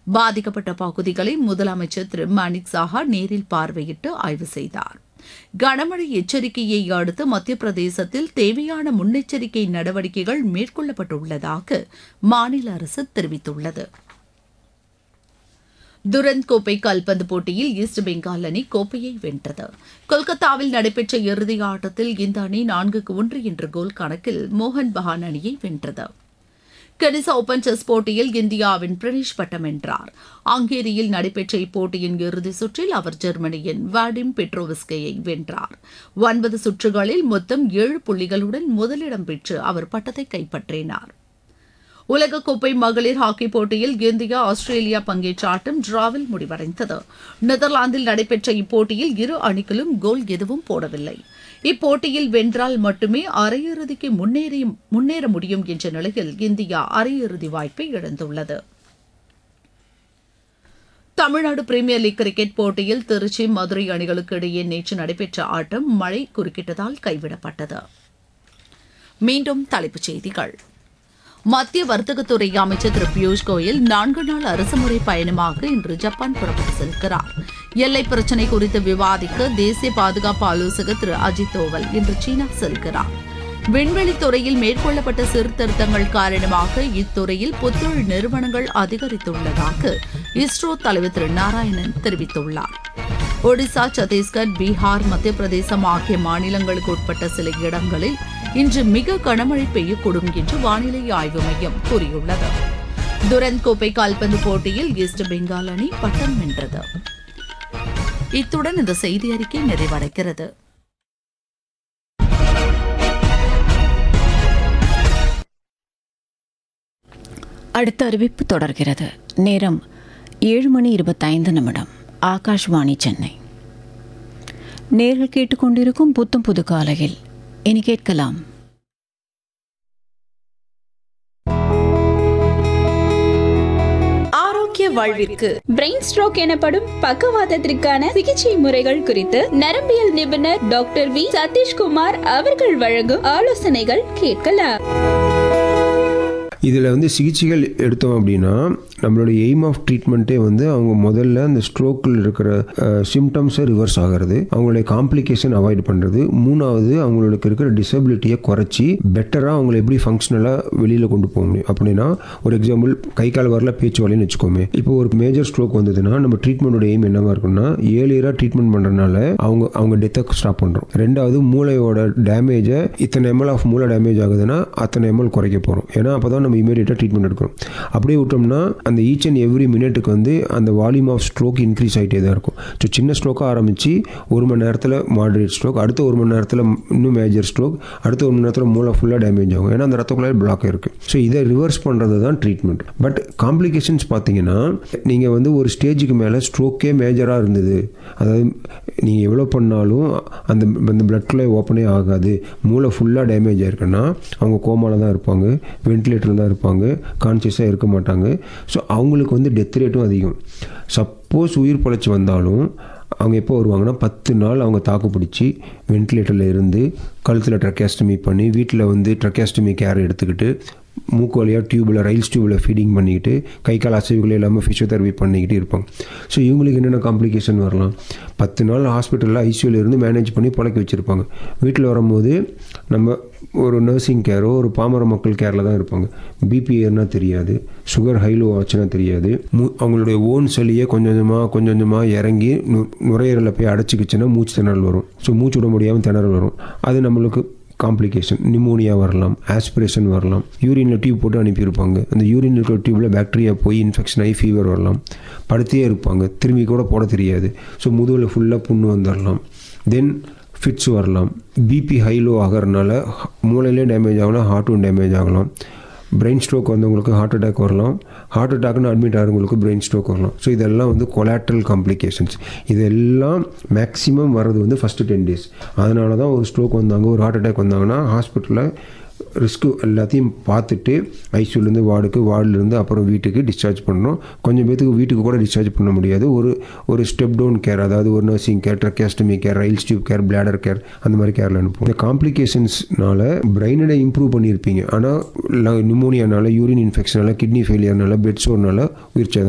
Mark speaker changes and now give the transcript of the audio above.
Speaker 1: பாதிக்கப்பட்ட பகுதிகளை முதலமைச்சர் திரு மாணிக் சாஹா நேரில் பார்வையிட்டு ஆய்வு செய்தார் கனமழை எச்சரிக்கையை அடுத்து மத்திய பிரதேசத்தில் தேவையான முன்னெச்சரிக்கை நடவடிக்கைகள் மேற்கொள்ளப்பட்டுள்ளதாக மாநில அரசு தெரிவித்துள்ளது துரந்த் கோப்பை கால்பந்து போட்டியில் ஈஸ்ட் பெங்கால் அணி கோப்பையை வென்றது கொல்கத்தாவில் நடைபெற்ற இறுதி ஆட்டத்தில் இந்த அணி நான்குக்கு ஒன்று என்ற கோல் கணக்கில் மோகன் பகான் அணியை வென்றது கெனிஸ் ஓபன் செஸ் போட்டியில் இந்தியாவின் பிரணேஷ் பட்டம் வென்றார் ஹங்கேரியில் நடைபெற்ற இப்போட்டியின் இறுதி சுற்றில் அவர் ஜெர்மனியின் வாடிம் பெட்ரோவிஸ்கையை வென்றார் ஒன்பது சுற்றுகளில் மொத்தம் ஏழு புள்ளிகளுடன் முதலிடம் பெற்று அவர் பட்டத்தை கைப்பற்றினார் உலகக்கோப்பை மகளிர் ஹாக்கி போட்டியில் இந்தியா ஆஸ்திரேலியா பங்கேற்ற ஆட்டம் டிராவில் முடிவடைந்தது நெதர்லாந்தில் நடைபெற்ற இப்போட்டியில் இரு அணிகளும் கோல் எதுவும் போடவில்லை இப்போட்டியில் வென்றால் மட்டுமே அரையிறுதிக்கு முன்னேறி முன்னேற முடியும் என்ற நிலையில் இந்தியா அரையிறுதி வாய்ப்பை இழந்துள்ளது தமிழ்நாடு பிரீமியர் லீக் கிரிக்கெட் போட்டியில் திருச்சி மதுரை அணிகளுக்கு இடையே நேற்று நடைபெற்ற ஆட்டம் மழை குறுக்கிட்டதால் கைவிடப்பட்டது மீண்டும் தலைப்புச் செய்திகள் மத்திய வர்த்தகத்துறை அமைச்சர் திரு பியூஷ் கோயல் நான்கு நாள் அரசுமுறை பயணமாக இன்று ஜப்பான் புறப்பட்டு செல்கிறார் எல்லை பிரச்சினை குறித்து விவாதிக்க தேசிய பாதுகாப்பு ஆலோசகர் திரு அஜித் தோவல் இன்று சீனா செல்கிறார் விண்வெளி துறையில் மேற்கொள்ளப்பட்ட சீர்திருத்தங்கள் காரணமாக இத்துறையில் புத்தொழில் நிறுவனங்கள் அதிகரித்துள்ளதாக இஸ்ரோ தலைவர் திரு நாராயணன் தெரிவித்துள்ளார் ஒடிசா சத்தீஸ்கர் பீகார் மத்திய பிரதேசம் ஆகிய மாநிலங்களுக்கு உட்பட்ட சில இடங்களில் இன்று மிக கனமழை பெய்யக்கூடும் என்று வானிலை ஆய்வு மையம் கூறியுள்ளது துரந்த் கோப்பை கால்பந்து போட்டியில் ஈஸ்ட் பெங்கால் அணி பட்டம் வென்றது இத்துடன் இந்த செய்தி அறிக்கை நிறைவடைகிறது
Speaker 2: அடுத்த அறிவிப்பு தொடர்கிறது நேரம் ஏழு மணி இருபத்தைந்து நிமிடம் ஆகாஷ்வாணி சென்னை நேர்கள் கேட்டுக்கொண்டிருக்கும் புத்தம் புது காலையில் இனி கேட்கலாம்
Speaker 3: ஆரோக்கிய வாழ்விற்கு பிரெயின் ஸ்ட்ரோக் எனப்படும் பக்கவாதத்திற்கான சிகிச்சை முறைகள் குறித்து நரம்பியல் நிபுணர் டாக்டர் வி சதீஷ்குமார் அவர்கள் வழங்கும் ஆலோசனைகள் கேட்கலாம்
Speaker 4: இதில் வந்து சிகிச்சைகள் எடுத்தோம் அப்படின்னா நம்மளோட எய்ம் ஆஃப் ட்ரீட்மெண்ட்டே வந்து அவங்க முதல்ல அந்த ஸ்ட்ரோக்கில் இருக்கிற சிம்டம்ஸை ரிவர்ஸ் ஆகிறது அவங்களுடைய காம்ப்ளிகேஷன் அவாய்ட் பண்ணுறது மூணாவது அவங்களுக்கு இருக்கிற டிசபிலிட்டியை குறைச்சி பெட்டராக அவங்கள எப்படி ஃபங்க்ஷனலாக வெளியில் கொண்டு போக முடியும் அப்படின்னா ஒரு எக்ஸாம்பிள் கை கால் வரல பேச்சு வலைன்னு வச்சுக்கோமே இப்போ ஒரு மேஜர் ஸ்ட்ரோக் வந்ததுன்னா நம்ம ட்ரீட்மெண்டோட எய்ம் என்னவா இருக்குன்னா ஏழியராக ட்ரீட்மெண்ட் பண்ணுறதுனால அவங்க அவங்க டெத்தை ஸ்டாப் பண்ணுறோம் ரெண்டாவது மூளையோட டேமேஜை இத்தனை எம்எல் ஆஃப் மூளை டேமேஜ் ஆகுதுன்னா அத்தனை எம்எல் குறைக்க போகிறோம் ஏன்னா அப்போ தான் நம்ம இமீடியட்டாக ட்ரீட்மெண்ட் எடுக்கணும் அப்படியே விட்டோம்னா அந்த ஈச் அண்ட் எவ்ரி மினிட்டுக்கு வந்து அந்த வால்யூம் ஆஃப் ஸ்ட்ரோக் இன்க்ரீஸ் ஆகிட்டே தான் இருக்கும் ஸோ சின்ன ஸ்ட்ரோக்காக ஆரம்பித்து ஒரு மணி நேரத்தில் மாடரேட் ஸ்ட்ரோக் அடுத்த ஒரு மணி நேரத்தில் இன்னும் மேஜர் ஸ்ட்ரோக் அடுத்த ஒரு மணி நேரத்தில் மூளை ஃபுல்லாக டேமேஜ் ஆகும் ஏன்னா அந்த ரத்த குழாய் பிளாக் இருக்குது ஸோ இதை ரிவர்ஸ் பண்ணுறது தான் ட்ரீட்மெண்ட் பட் காம்ப்ளிகேஷன்ஸ் பார்த்தீங்கன்னா நீங்கள் வந்து ஒரு ஸ்டேஜுக்கு மேலே ஸ்ட்ரோக்கே மேஜராக இருந்தது அதாவது நீங்கள் எவ்வளோ பண்ணாலும் அந்த அந்த பிளட் குழாய் ஓப்பனே ஆகாது மூளை ஃபுல்லாக டேமேஜ் ஆயிருக்குன்னா அவங்க கோமாவில் தான் இருப்பாங்க வென்டிலேட்டரில் தான் இருப்பாங்க கான்சியஸாக இருக்க மாட்டாங்க ஸோ அவங்களுக்கு வந்து டெத் ரேட்டும் அதிகம் சப்போஸ் உயிர் பொழைச்சி வந்தாலும் அவங்க எப்போ வருவாங்கன்னா பத்து நாள் அவங்க தாக்கு பிடிச்சி வென்டிலேட்டரில் இருந்து கழுத்தில் ட்ரக்கேஸ்டமி பண்ணி வீட்டில் வந்து ட்ரக்கேஸ்டமி கேர் எடுத்துக்கிட்டு மூக்கு வழியாக டியூப்பில் ரயில்ஸ் டியூப்பில் ஃபீடிங் பண்ணிக்கிட்டு கை கால் அசைவுகள் எல்லாமே ஃபிசியோதெரபி பண்ணிக்கிட்டு இருப்பாங்க ஸோ இவங்களுக்கு என்னென்ன காம்ப்ளிகேஷன் வரலாம் பத்து நாள் ஹாஸ்பிட்டலில் ஐசியூவில் இருந்து மேனேஜ் பண்ணி பழக்க வச்சுருப்பாங்க வீட்டில் வரும்போது நம்ம ஒரு நர்சிங் கேரோ ஒரு பாமர மக்கள் கேரில் தான் இருப்பாங்க பிபி ஏறுனா தெரியாது சுகர் ஹைலோ ஆச்சுன்னா தெரியாது மூ அவங்களுடைய ஓன் சளியே கொஞ்சம் கொஞ்சமாக கொஞ்சம் கொஞ்சமாக இறங்கி நு நுரையீரலில் போய் அடைச்சிக்கிச்சுன்னா மூச்சு திணறல் வரும் ஸோ மூச்சு விட முடியாமல் திணறல் வரும் அது நம்மளுக்கு காம்ப்ளிகேஷன் நிமோனியா வரலாம் ஆஸ்பிரேஷன் வரலாம் யூரினில் டியூப் போட்டு அனுப்பியிருப்பாங்க அந்த யூரின் இருக்கிற டியூப்பில் பாக்டீரியா போய் இன்ஃபெக்ஷன் ஆகி ஃபீவர் வரலாம் படுத்தே இருப்பாங்க திரும்பி கூட போட தெரியாது ஸோ முதுகில் ஃபுல்லாக புண்ணு வந்துடலாம் தென் ஃபிட்ஸ் வரலாம் பிபி ஹைலோ ஆகிறதுனால மூளையிலே டேமேஜ் ஆகலாம் ஹார்ட்டும் டேமேஜ் ஆகலாம் பிரெயின் ஸ்ட்ரோக் வந்தவங்களுக்கு ஹார்ட் அட்டாக் வரலாம் ஹார்ட் அட்டாக்னு அட்மிட் ஆகிறவங்களுக்கு பிரெயின் ஸ்ட்ரோக் வரலாம் ஸோ இதெல்லாம் வந்து கொலாட்ரல் காம்ப்ளிகேஷன்ஸ் இதெல்லாம் மேக்ஸிமம் வர்றது வந்து ஃபஸ்ட்டு டென் டேஸ் அதனால தான் ஒரு ஸ்ட்ரோக் வந்தாங்க ஒரு ஹார்ட் அட்டாக் வந்தாங்கன்னா ஹாஸ்பிட்டலில் ரிஸ்க்கு எல்லாத்தையும் பார்த்துட்டு ஐசியூலேருந்து வார்டுக்கு வார்டுலேருந்து அப்புறம் வீட்டுக்கு டிஸ்சார்ஜ் பண்ணணும் கொஞ்சம் பேத்துக்கு வீட்டுக்கு கூட டிஸ்சார்ஜ் பண்ண முடியாது ஒரு ஒரு ஸ்டெப் டவுன் கேர் அதாவது ஒரு nursing care tracheostomy care Ryle tube care bladder care அந்த மாதிரி கேரில் அனுப்புவோம் இந்த காம்ப்ளிகேஷன்ஸ்னால பிரெயினோட இம்ப்ரூவ் பண்ணியிருப்பீங்க ஆனால் நிமோனியானால யூரின் இன்ஃபெக்ஷனால கிட்னி ஃபெயிலியர்னால பெட் சோர்னால உயிர் சேதம்